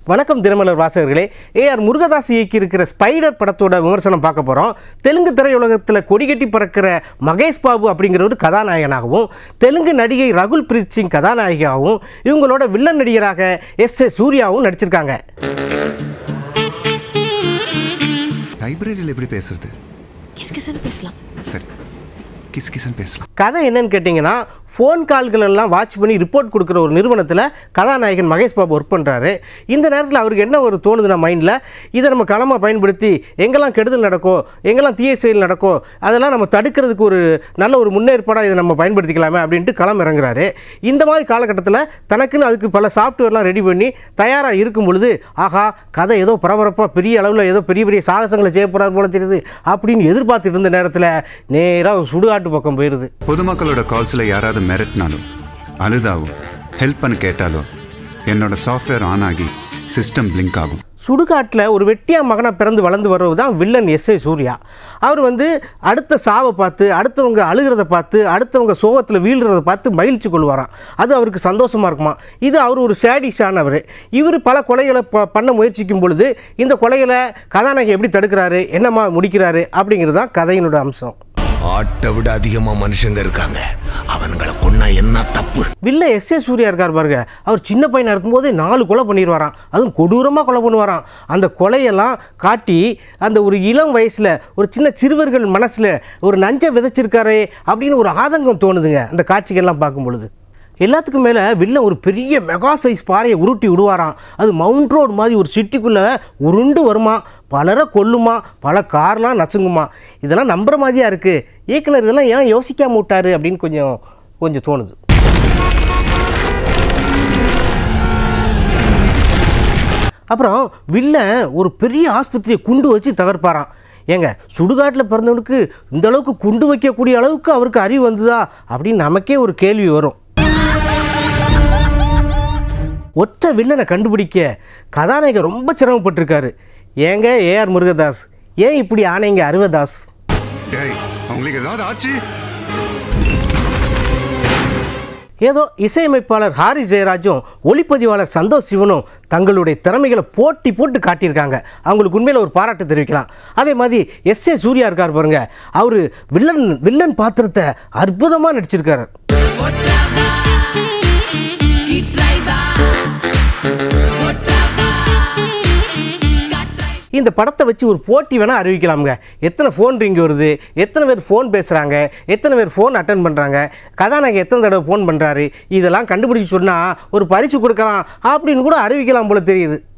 வணக்கம் தினமலர் வாசகர்களே ஏஆர் முருகதாஸ் இயக்கியிருக்கிற ஸ்பைடர் படத்தோட விமர்சனம் பார்க்க போகிறோம் தெலுங்கு திரையுலகத்தில் கொடிகட்டி பறக்கிற மகேஷ் பாபு அப்படிங்கிற ஒரு கதாநாயகனாகவும் தெலுங்கு நடிகை ரகுல் பிரீத் சிங் கதாநாயகியாகவும் இவங்களோட வில்லன் நடிகராக எஸ் ஏ சூர்யாவும் நடிச்சிருக்காங்க லைப்ரரியில் எப்படி பேசுறது கிஸ் கிஸ்னு பேசலாம் சரி கிஸ் கிஸ்ன்னு பேசலாம் கதை என்னன்னு கேட்டிங்கன்னா ஃபோன் கால்கள் எல்லாம் வாட்ச் பண்ணி ரிப்போர்ட் கொடுக்குற ஒரு நிறுவனத்தில் கதாநாயகன் மகேஷ் பாபு ஒர்க் பண்ணுறாரு இந்த நேரத்தில் அவருக்கு என்ன ஒரு தோணுதுன்னா மைண்டில் இதை நம்ம களமாக பயன்படுத்தி எங்கெல்லாம் கெடுதல் நடக்கோ எங்கெல்லாம் தீய செயல் நடக்கோ அதெல்லாம் நம்ம தடுக்கிறதுக்கு ஒரு நல்ல ஒரு முன்னேற்பாடாக இதை நம்ம பயன்படுத்திக்கலாமே அப்படின்ட்டு களம் இறங்குறாரு இந்த மாதிரி காலகட்டத்தில் தனக்குன்னு அதுக்கு பல சாஃப்ட்வேர்லாம் ரெடி பண்ணி தயாராக இருக்கும் பொழுது ஆஹா கதை ஏதோ பரபரப்பாக பெரிய அளவில் ஏதோ பெரிய பெரிய சாகசங்களை செய்ய போகிறார் போல தெரியுது அப்படின்னு எதிர்பார்த்துட்டு இருந்த நேரத்தில் நேராக சுடுகாட்டு பக்கம் போயிடுது பொதுமக்களோட கால்ஸில் யாராவது மிரட்டினாலும் அழுதாவும் ஹெல்ப் பண்ண கேட்டாலும் என்னோட சாஃப்ட்வேர் ஆன் ஆகி சிஸ்டம் பிளிங்க் ஆகும் சுடுகாட்டில் ஒரு வெட்டியா மகனாக பிறந்து வளர்ந்து வர்றது தான் வில்லன் எஸ் ஏ சூர்யா அவர் வந்து அடுத்த சாவை பார்த்து அடுத்தவங்க அழுகிறத பார்த்து அடுத்தவங்க சோகத்தில் வீழ்கிறத பார்த்து மகிழ்ச்சி கொள்வாராம் அது அவருக்கு சந்தோஷமாக இருக்குமா இது அவர் ஒரு சேடிஷானவர் இவர் பல கொலைகளை ப பண்ண முயற்சிக்கும் பொழுது இந்த கொலைகளை கதாநாயகி எப்படி தடுக்கிறாரு என்னம்மா முடிக்கிறாரு அப்படிங்கிறது தான் கதையினோட அம்சம் ஆட்டை விட அதிகமா மனுஷங்க இருக்காங்க அவனுங்களை கொன்னா என்ன தப்பு வில்ல எஸ் ஏ சூர்யா இருக்கார் பாருங்க அவர் சின்ன பையனாக இருக்கும்போதே நாலு கொலை பண்ணிடுவாராம் அதுவும் கொடூரமாக கொலை பண்ணுவாராம் அந்த கொலையெல்லாம் காட்டி அந்த ஒரு இளம் வயசில் ஒரு சின்ன சிறுவர்கள் மனசில் ஒரு நஞ்சை விதைச்சிருக்காரே அப்படின்னு ஒரு ஆதங்கம் தோணுதுங்க அந்த காட்சிகள்லாம் பார்க்கும் பொழுது எல்லாத்துக்கும் மேலே வில்ல ஒரு பெரிய மெகா சைஸ் பாறையை உருட்டி விடுவாராம் அது மவுண்ட் ரோடு மாதிரி ஒரு சிட்டிக்குள்ளே உருண்டு வருமா பலரை கொல்லுமா பல கார்லாம் நசுங்குமா இதெல்லாம் நம்புற மாதிரியா இருக்குது இயக்குனர் இதெல்லாம் ஏன் யோசிக்காம விட்டாரு அப்படின்னு கொஞ்சம் கொஞ்சம் தோணுது அப்புறம் வில்லன் ஒரு பெரிய ஆஸ்பத்திரியை குண்டு வச்சு தகர்ப்பாராம் ஏங்க சுடுகாட்டில் பிறந்தவனுக்கு இந்த அளவுக்கு குண்டு வைக்கக்கூடிய அளவுக்கு அவருக்கு அறிவு வந்ததா அப்படின்னு நமக்கே ஒரு கேள்வி வரும் ஒற்ற வில்லனை கண்டுபிடிக்க கதாநாயகர் ரொம்ப சிரமப்பட்டிருக்காரு ஏங்க ஏஆர் முருகதாஸ் ஏன் இப்படி ஆனீங்க அருவதாஸ் டேய் அவங்களுக்கு ஏதாவது ஆச்சு ஏதோ இசையமைப்பாளர் ஹாரி ஜெயராஜும் ஒளிப்பதிவாளர் சந்தோஷ் சிவனும் தங்களுடைய திறமைகளை போட்டி போட்டு காட்டியிருக்காங்க அவங்களுக்கு உண்மையில் ஒரு பாராட்டு தெரிவிக்கலாம் அதே மாதிரி எஸ் ஏ சூர்யா இருக்கார் பாருங்க அவர் வில்லன் வில்லன் பாத்திரத்தை அற்புதமாக நடிச்சிருக்காரு இந்த படத்தை வச்சு ஒரு போட்டி வேணால் அறிவிக்கலாமுங்க எத்தனை ஃபோன் ரிங் வருது எத்தனை பேர் ஃபோன் பேசுகிறாங்க எத்தனை பேர் ஃபோன் அட்டன் பண்ணுறாங்க கதாநாயகன் எத்தனை தடவை ஃபோன் பண்ணுறாரு இதெல்லாம் கண்டுபிடிச்சி சொன்னால் ஒரு பரிசு கொடுக்கலாம் அப்படின்னு கூட அறிவிக்கலாம் போல தெரியுது